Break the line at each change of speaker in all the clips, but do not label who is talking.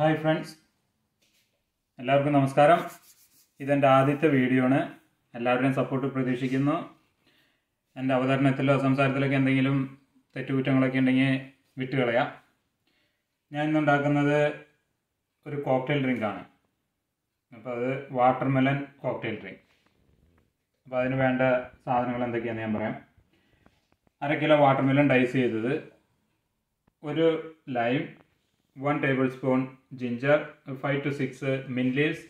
hi friends എല്ലാവർക്കും നമസ്കാരം ഇതെൻ്റെ ആദ്യത്തെ വീഡിയോ ആണ് എല്ലാവരുടെയും സപ്പോർട്ട് പ്രതീക്ഷിക്കുന്നു എൻ്റെ അവതരണത്തിലോ സംസാരത്തിലൊക്കെ എന്തെങ്കിലും തെറ്റുകുറ്റങ്ങളൊക്കെ ഉണ്ടെങ്കിൽ വിട്ടുകളയാം ഞാൻ ഇന്നുണ്ടാക്കുന്നത് ഒരു കോക്ടെയിൽ ഡ്രിങ്കാണ് അപ്പോൾ അത് വാട്ടർമെലൻ കോക്ടെയിൽ ഡ്രിങ്ക് അപ്പോൾ അതിന് വേണ്ട സാധനങ്ങൾ എന്തൊക്കെയാണെന്ന് ഞാൻ പറയാം അര കിലോ വാട്ടർമെലൻ ഡൈസ് ചെയ്തത് ഒരു lime one table spoon ginger five to six mint leaves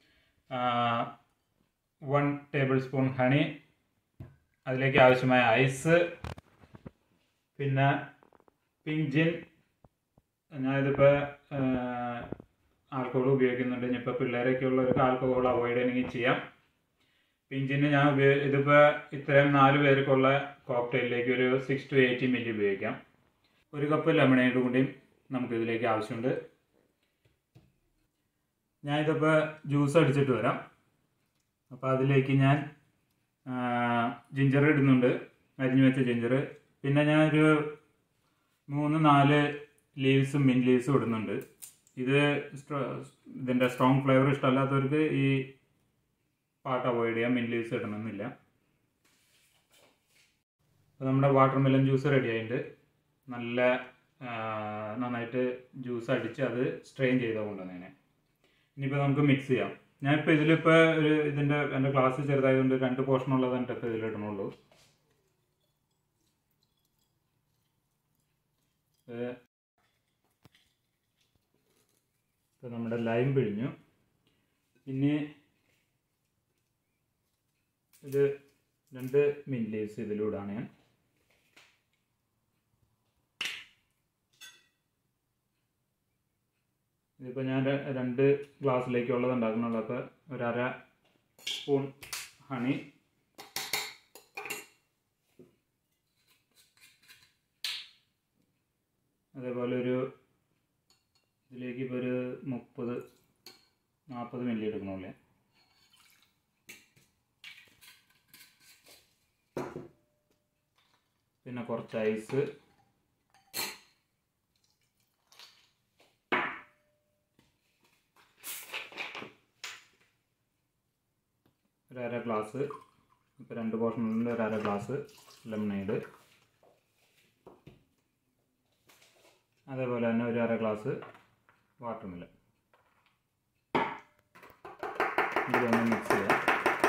one table spoon honey അതിലേക്ക് ആവശ്യമായ ഐസ് പിന്നെ പിങ്ക് ജിൻ ഞാനിതിപ്പോൾ ആൽക്കഹോൾ ഉപയോഗിക്കുന്നുണ്ട് ഇനിയിപ്പോൾ പിള്ളേരൊക്കെ ഉള്ളവർക്ക് ആൽക്കഹോൾ അവോയ്ഡ് ചെയ്യണമെങ്കിൽ ചെയ്യാം പിഞ്ചിന് ഞാൻ ഉപയോഗി ഇതിപ്പോൾ ഇത്രയും നാല് പേർക്കുള്ള കോക്ടെയിലേക്ക് ഒരു സിക്സ് ടു എയ്റ്റി മില്ലി ഉപയോഗിക്കാം ഒരു കപ്പ് ലെമണേഡ് കൂടിയും നമുക്ക് ഇതിലേക്ക് ആവശ്യമുണ്ട് ഞാൻ ഇതിപ്പോൾ ജ്യൂസ് അടിച്ചിട്ട് വരാം അപ്പോൾ അതിലേക്ക് ഞാൻ ജിഞ്ചർ ഇടുന്നുണ്ട് അരിഞ്ഞു വെച്ച ജിഞ്ചർ പിന്നെ ഞാൻ ഒരു മൂന്ന് നാല് ലീവ്സും മിൻ ലീവ്സും ഇടുന്നുണ്ട് ഇത് ഇതിൻ്റെ സ്ട്രോങ് ഫ്ലേവർ ഇഷ്ടമല്ലാത്തവർക്ക് ഈ പാട്ട് അവോയ്ഡ് ചെയ്യാം മിൻ ലീവ്സ് ഇടണമെന്നില്ല അപ്പോൾ നമ്മുടെ വാട്ടർ മെലൺ ജ്യൂസ് റെഡി ആയിട്ടുണ്ട് നല്ല നന്നായിട്ട് ജ്യൂസ് അടിച്ച് അത് സ്ട്രെയിൻ ചെയ്ത് കൊണ്ടുവന്നേനെ ഇനിയിപ്പോൾ നമുക്ക് മിക്സ് ചെയ്യാം ഞാനിപ്പോൾ ഇതിലിപ്പോൾ ഒരു ഇതിൻ്റെ എൻ്റെ ക്ലാസ് ചെറുതായതുകൊണ്ട് രണ്ട് പോർഷൻ ഉള്ളതാണ് ഇപ്പോൾ ഇതിലിടണുള്ളൂ ഇപ്പോൾ നമ്മുടെ ലൈം പിഴിഞ്ഞു ഇനി ഇത് രണ്ട് മിൻ ലീവ്സ് ഇതിലൂടാണ് ഞാൻ ഇതിപ്പോൾ ഞാൻ രണ്ട് ഗ്ലാസ്സിലേക്കുള്ളത് ഉണ്ടാക്കുന്നുള്ളൂ അപ്പോൾ ഒരര സ്പൂൺ ഹണി അതേപോലെ ഒരു ഇതിലേക്ക് ഇപ്പോൾ ഒരു മുപ്പത് നാൽപ്പത് മില്ലി എടുക്കണമല്ലേ പിന്നെ കുറച്ച് ഐസ് ഒരു അര ഗ്ലാസ് ഇപ്പോൾ രണ്ട് പോർഷനുണ്ട് ഒരു അര ഗ്ലാസ് ലെമണേഡ് അതേപോലെ തന്നെ ഒരു അര ഗ്ലാസ് വാട്ടർ മിലൻ ഇതൊന്ന് മിക്സ് ചെയ്യാം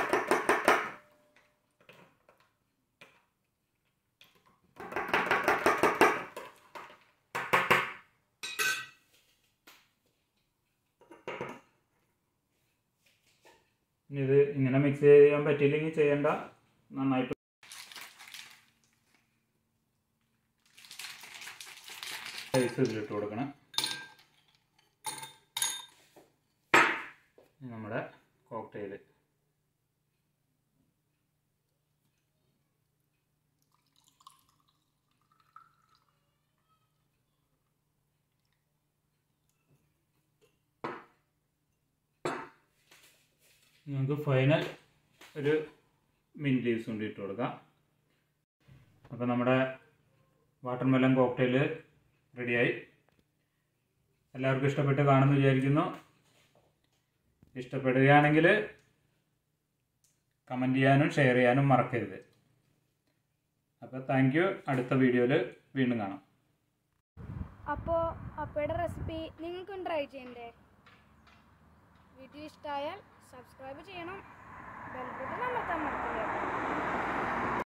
ഇനി ഇത് ഇങ്ങനെ മിക്സ് ചെയ്യാൻ പറ്റിയില്ലെങ്കിൽ ചെയ്യേണ്ട നന്നായിട്ട് ഐസ് ഇതിലിട്ട് കൊടുക്കണം നമ്മുടെ കോക്ടെയിൽ നമുക്ക് ഫൈനൽ ഒരു മിൻ ലീവ്സ് കൊണ്ട് ഇട്ട് കൊടുക്കാം അപ്പോൾ നമ്മുടെ വാട്ടർ മെലൺ കോക്ടെയിൽ റെഡിയായി എല്ലാവർക്കും ഇഷ്ടപ്പെട്ട് കാണുമെന്ന് വിചാരിക്കുന്നു ഇഷ്ടപ്പെടുകയാണെങ്കിൽ കമൻറ്റ് ചെയ്യാനും ഷെയർ ചെയ്യാനും മറക്കരുത് അപ്പോൾ താങ്ക് യു അടുത്ത വീഡിയോയിൽ വീണ്ടും കാണാം
അപ്പോൾ അപ്പയുടെ റെസിപ്പി നിങ്ങൾക്കും ട്രൈ ചെയ്യണ്ടേ വീഡിയോ ഇഷ്ടമായാൽ സബ്സ്ക്രൈബ് ചെയ്യണം ബെൽബട്ടൺ അമർത്താൻ മറക്കരുത്